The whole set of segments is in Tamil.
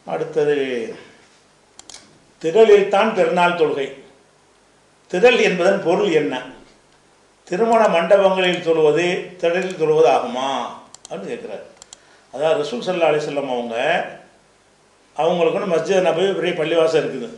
அடுத்தது திரளில் தான் பெருநாள் தொழுகை திரள் என்பதன் பொருள் என்ன திருமண மண்டபங்களில் தொழுவது திரளில் தொழுவது ஆகுமா அப்படின்னு கேட்குறாரு அதாவது ரசூல் சல்லா அலிசல்லம் அவங்க அவங்களுக்குன்னு மஸ்ஜித் நபி பெரிய பள்ளிவாசம் இருக்குது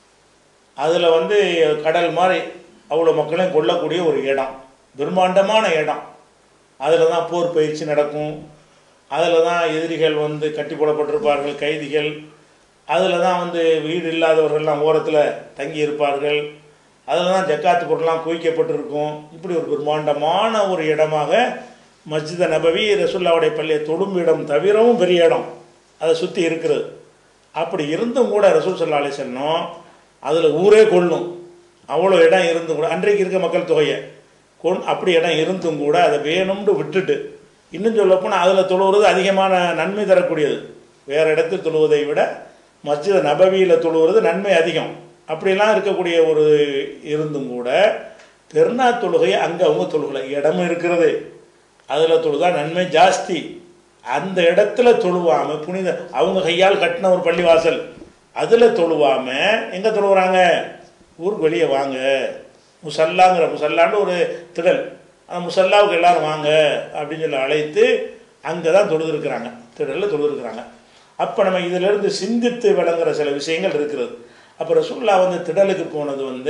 அதில் வந்து கடல் மாதிரி அவ்வளோ மக்களையும் கொல்லக்கூடிய ஒரு இடம் பிரம்மாண்டமான இடம் அதில் தான் போர் பயிற்சி நடக்கும் அதில் தான் எதிரிகள் வந்து கட்டி போடப்பட்டிருப்பார்கள் கைதிகள் அதில் தான் வந்து வீடு இல்லாதவர்கள்லாம் ஓரத்தில் தங்கி இருப்பார்கள் அதில் தான் ஜக்காத்து பொருள்லாம் குவிக்கப்பட்டிருக்கும் இப்படி ஒரு பிரம்மாண்டமான ஒரு இடமாக மஸ்ஜித நபவி ரசுல்லாவுடைய பள்ளியை தொடும் இடம் தவிரவும் பெரிய இடம் அதை சுற்றி இருக்கிறது அப்படி இருந்தும் கூட ரசூல் சல்லா அலி செல்லம் அதில் ஊரே கொள்ளும் அவ்வளோ இடம் இருந்தும் கூட அன்றைக்கு இருக்க மக்கள் தொகையை கொண் அப்படி இடம் இருந்தும் கூட அதை வேணும்னு விட்டுட்டு இன்னும் சொல்லப்போனால் அதில் தொழுவது அதிகமான நன்மை தரக்கூடியது வேறு இடத்தில் தொழுவதை விட மஸ்ஜித நபவியில் தொழுவது நன்மை அதிகம் அப்படிலாம் இருக்கக்கூடிய ஒரு இருந்தும் கூட பெருநா தொழுகை அங்கே அவங்க தொழுகலை இடமும் இருக்கிறது அதில் தொழுதா நன்மை ஜாஸ்தி அந்த இடத்துல தொழுவாமல் புனித அவங்க கையால் கட்டின ஒரு பள்ளிவாசல் அதில் தொழுவாமல் எங்கே தொழுவுறாங்க ஊருக்கு வெளியே வாங்க முசல்லாங்கிற முசல்லான்னு ஒரு திடல் அந்த முசல்லாவுக்கு எல்லாரும் வாங்க அப்படின்னு சொல்லி அழைத்து அங்கே தான் தொழுதுருக்குறாங்க திடலில் தொழுதுருக்குறாங்க அப்போ நம்ம இதிலிருந்து சிந்தித்து விளங்குற சில விஷயங்கள் இருக்கிறது அப்போ ரசூல்லா வந்து திடலுக்கு போனது வந்து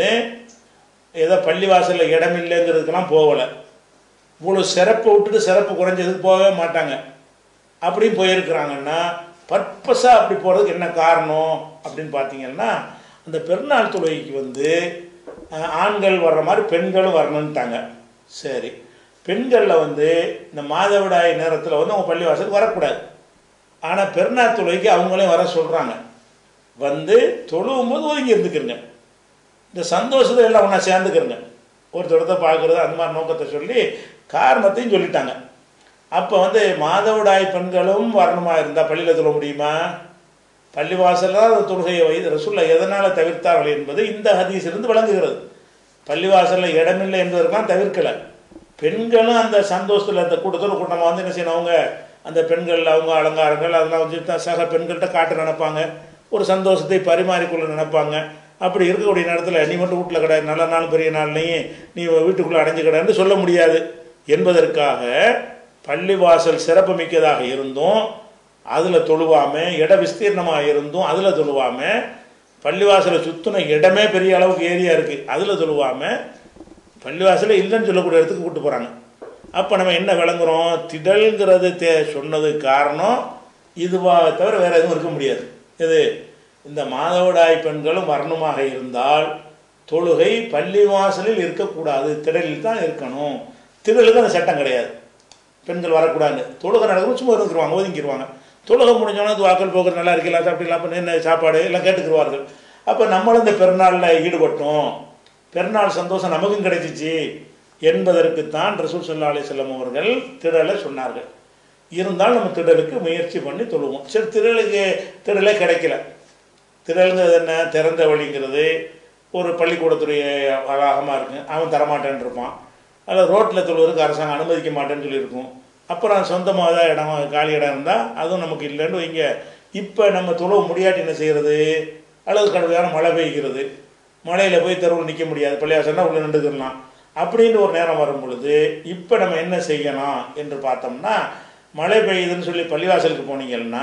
ஏதோ பள்ளிவாசலில் இடம் இல்லைங்கிறதுக்கெல்லாம் போகலை இவ்வளோ சிறப்பை விட்டுட்டு சிறப்பு குறைஞ்சதுக்கு போகவே மாட்டாங்க அப்படியும் போயிருக்கிறாங்கன்னா பர்பஸாக அப்படி போகிறதுக்கு என்ன காரணம் அப்படின்னு பார்த்தீங்கன்னா அந்த பெருநாள் தொழுகைக்கு வந்து அஹ், ஆண்கள் வர்ற மாதிரி பெண்களும் வரணுன்ட்டாங்க சரி பெண்களில் வந்து இந்த மாதவிடாய் நேரத்தில் வந்து அவங்க பள்ளிவாசலுக்கு வரக்கூடாது ஆனால் பெருநாள் தொழுகைக்கு அவங்களையும் வர சொல்கிறாங்க வந்து தொழுவும் போது ஒதுங்கி இருந்துக்கிறங்க இந்த சந்தோஷத்தை எல்லாம் ஒன்றா சேர்ந்துக்கிறங்க ஒருத்தரத்தை பார்க்குறது அந்த மாதிரி நோக்கத்தை சொல்லி காரணத்தையும் சொல்லிட்டாங்க அப்போ வந்து மாதவிடாய் பெண்களும் வரணுமா இருந்தால் பள்ளியில் தொழ முடியுமா பள்ளிவாசலில் தான் அந்த தொழுகையை வைத்து ரசுல்லா எதனால் தவிர்த்தார்கள் என்பது இந்த ஹதீஸிலிருந்து விளங்குகிறது பள்ளிவாசலில் இடமில்லை என்பதற்கெல்லாம் தவிர்க்கலை பெண்களும் அந்த சந்தோஷத்தில் அந்த கூட்டத்தோடு கூட்டமாக வந்து என்ன செய்யணும் அவங்க அந்த பெண்கள் அவங்க அலங்காரங்கள் அதெல்லாம் வந்து த- சக பெண்கள்கிட்ட காட்ட நினைப்பாங்க ஒரு சந்தோஷத்தை பரிமாறிக்கொள்ள நினைப்பாங்க அப்படி இருக்கக்கூடிய நேரத்தில் நீ மட்டும் வீட்டில் கிடையாது நல்ல நாள் பெரிய நாள்லையும் நீ வீட்டுக்குள்ளே அடைஞ்சு கிடன்னு சொல்ல முடியாது என்பதற்காக பள்ளிவாசல் சிறப்பு மிக்கதாக இருந்தும் அதில் தொழுவாமல் இட விஸ்தீர்ணமாக இருந்தும் அதில் தொழுவாமல் பள்ளிவாசலை சுற்றின இடமே பெரிய அளவுக்கு ஏரியா இருக்குது அதில் தொழுவாமல் பள்ளிவாசலில் இல்லைன்னு சொல்லக்கூடிய இடத்துக்கு கூட்டு போகிறாங்க அப்போ நம்ம என்ன விளங்குறோம் திடல்ங்கிறது தே சொன்னது காரணம் இதுவா தவிர வேறு எதுவும் இருக்க முடியாது இது இந்த மாதவிடாய் பெண்களும் வரணுமாக இருந்தால் தொழுகை பள்ளிவாசலில் இருக்கக்கூடாது திடலில் தான் இருக்கணும் திடலுக்கு அந்த சட்டம் கிடையாது பெண்கள் வரக்கூடாது தொழுகை நடக்கும் சும்மா இருந்துருவாங்க ஒதுங்கிடுவாங்க தொழுகை முடிஞ்சோன்னா அது வாக்கல் போக்குறது நல்லா இருக்கலாம் சாப்பிடலாம் அப்போ என்ன சாப்பாடு எல்லாம் கேட்டுக்குருவார்கள் அப்போ நம்மளும் இந்த பெருநாளில் ஈடுபட்டோம் பெருநாள் சந்தோஷம் நமக்கும் கிடைச்சிச்சு என்பதற்குத்தான் ரசூல் சல்லா அலிசல்லம் அவர்கள் திடலை சொன்னார்கள் இருந்தாலும் நம்ம திடலுக்கு முயற்சி பண்ணி தொழுவோம் சரி திடலுக்கு திடலே கிடைக்கல திடலுங்கிறது என்ன திறந்த வழிங்கிறது ஒரு பள்ளிக்கூடத்துடைய வளாகமாக இருக்கு அவன் தரமாட்டேன்னு இருப்பான் அதில் ரோட்டில் தொழுவதற்கு அரசாங்கம் அனுமதிக்க மாட்டேன்னு சொல்லியிருக்கும் அப்புறம் சொந்தமாக தான் இடம் காலி இடம் இருந்தால் அதுவும் நமக்கு இல்லைன்னு வைங்க இப்போ நம்ம தொழுவ முடியாட்டி என்ன செய்கிறது அல்லது கடுமையான மழை பெய்கிறது மழையில் போய் தெருவில் நிற்க முடியாது பள்ளியாசல்னா உள்ளே நின்றுக்கலாம் அப்படின்னு ஒரு நேரம் வரும் பொழுது இப்போ நம்ம என்ன செய்யலாம் என்று பார்த்தோம்னா மழை பெய்யுதுன்னு சொல்லி பள்ளிவாசலுக்கு போனீங்கன்னா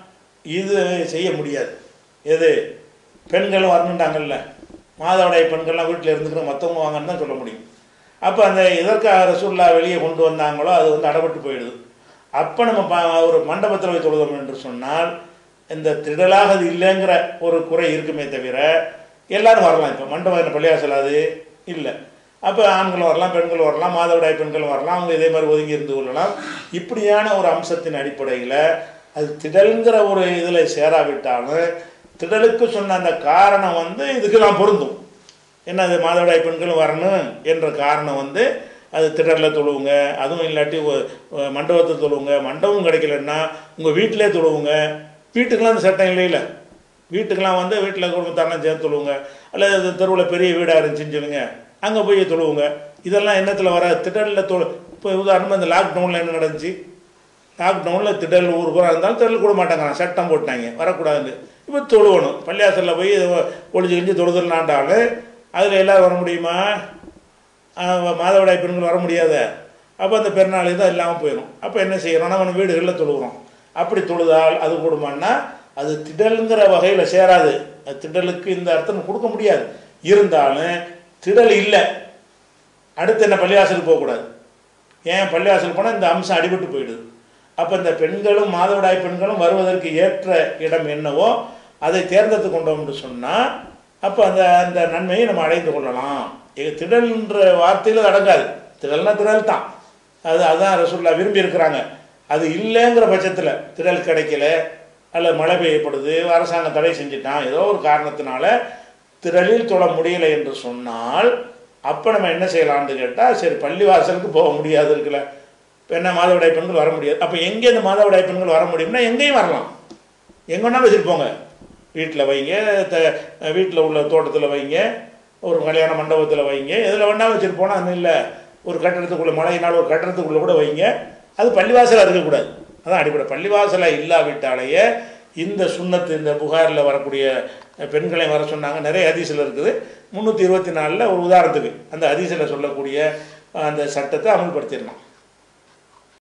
இது செய்ய முடியாது எது பெண்களும் வரணுண்டாங்கல்ல மாதவிடாய் பெண்கள்லாம் வீட்டில் இருந்துக்கிற மற்றவங்க வாங்கன்னு தான் சொல்ல முடியும் அப்போ அந்த எதற்காக ரசூல்லா வெளியே கொண்டு வந்தாங்களோ அது வந்து அடப்பட்டு போயிடுது அப்போ நம்ம ப- ஒரு மண்டபத்தில் போய் தொழுதோம் என்று சொன்னால் இந்த திடலாக அது இல்லைங்கிற ஒரு குறை இருக்குமே தவிர எல்லாரும் வரலாம் இப்போ மண்டபம் என்ன பள்ளியாசல் அது இல்லை அப்போ ஆண்கள் வரலாம் பெண்கள் வரலாம் மாதவிடாய் பெண்கள் வரலாம் அவங்க இதே மாதிரி ஒதுங்கி இருந்து கொள்ளலாம் இப்படியான ஒரு அம்சத்தின் அடிப்படையில் அது திடல்ங்கிற ஒரு இதில் சேராவிட்டாலும் திடலுக்கு சொன்ன அந்த காரணம் வந்து இதுக்கெல்லாம் பொருந்தும் என்ன அது மாதவிடாய் பெண்களும் வரணும் என்ற காரணம் வந்து அது திடலில் தொழுவுங்க அதுவும் இல்லாட்டி ஒ- ஒ- மண்டபத்தில் தொழுவுங்க மண்டபம் கிடைக்கலன்னா உங்கள் வீட்டிலே தொழுவுங்க வீட்டுக்கெல்லாம் அந்த சட்டம் இல்லைல்ல வீட்டுக்கெல்லாம் வந்து வீட்டில் குடும்பத்தாரெல்லாம் சேர்ந்து தொழுவுங்க அல்லது தெருவில் பெரிய வீடாக இருந்துச்சுன்னு சொல்லுங்க அங்கே போய் தொழுவுங்க இதெல்லாம் என்னத்தில் வர திடலில் தொழு இப்போ உதாரணமாக இந்த லாக்டவுனில் என்ன நடந்துச்சு லாக்டவுனில் திடல் ஊர் பூரா இருந்தாலும் திடல் கூட மாட்டாங்க சட்டம் போட்டாங்க வரக்கூடாதுன்னு இப்போ தொழுவணும் பள்ளியாசலில் போய் ஒளிஞ்சு கிழிஞ்சு தொழுதலாண்டாலும் அதில் எல்லோரும் வர முடியுமா ஆஹ் மாதவிடாய் பெண்கள் வர முடியாத அப்போ அந்த பெருநாள் இது இல்லாமல் போயிடும் அப்போ என்ன செய்யறோம் நம்ம வீடுகளில் தொழுகிறோம் அப்படி தொழுதால் அது கூடுமான்னா அது திடலுங்கிற வகையில் சேராது அது திடலுக்கு இந்த அர்த்தம் கொடுக்க முடியாது இருந்தாலும் திடல் இல்லை அடுத்து என்ன பள்ளிவாசலுக்கு போகக்கூடாது ஏன் பள்ளிவாசல் போனால் இந்த அம்சம் அடிபட்டு போயிடுது அப்போ இந்த பெண்களும் மாதவிடாய் பெண்களும் வருவதற்கு ஏற்ற இடம் என்னவோ அதை தேர்ந்தெடுத்து கொண்டோம்னு சொன்னால் அப்போ அந்த அந்த நன்மையை நம்ம அடைந்து கொள்ளலாம் இது திடல்ன்ற வார்த்தையில் அது அடங்காது திடல்னா திடல் தான் அது அதான் ரசூல்லா விரும்பி இருக்கிறாங்க அது இல்லைங்கிற பட்சத்தில் திடல் கிடைக்கல அல்லது மழை பெய்யப்படுது அரசாங்கம் தடை செஞ்சுட்டான் ஏதோ ஒரு காரணத்தினால திரளில் தொழ முடியலை என்று சொன்னால் அப்போ நம்ம என்ன செய்யலாம்னு கேட்டால் சரி பள்ளிவாசலுக்கு போக முடியாது இருக்குல்ல இப்போ என்ன மாதவிடாய் பெண்கள் வர முடியாது அப்போ எங்கே இந்த மாதவிடாய் பெண்கள் வர முடியும்னா எங்கேயும் வரலாம் எங்கே வேணாலும் வச்சுட்டு போங்க வீட்டில் வைங்க த வீட்டில் உள்ள தோட்டத்தில் வைங்க ஒரு கல்யாண மண்டபத்தில் வைங்க எதில் வேணாலும் வச்சுட்டு போனால் அது இல்லை ஒரு கட்டடத்துக்குள்ளே மழையினால் ஒரு கட்டடத்துக்குள்ளே கூட வைங்க அது பள்ளிவாசலாக இருக்கக்கூடாது அதான் அடிப்படை பள்ளிவாசலாக இல்லாவிட்டாலேயே இந்த சுண்ணத்து இந்த புகாரில் வரக்கூடிய பெண்களை வர சொன்னாங்க நிறைய ஹதீஸில் இருக்குது முந்நூற்றி இருபத்தி நாலில் ஒரு உதாரணத்துக்கு அந்த ஹதீஸில் சொல்லக்கூடிய அந்த சட்டத்தை அமல்படுத்திடலாம்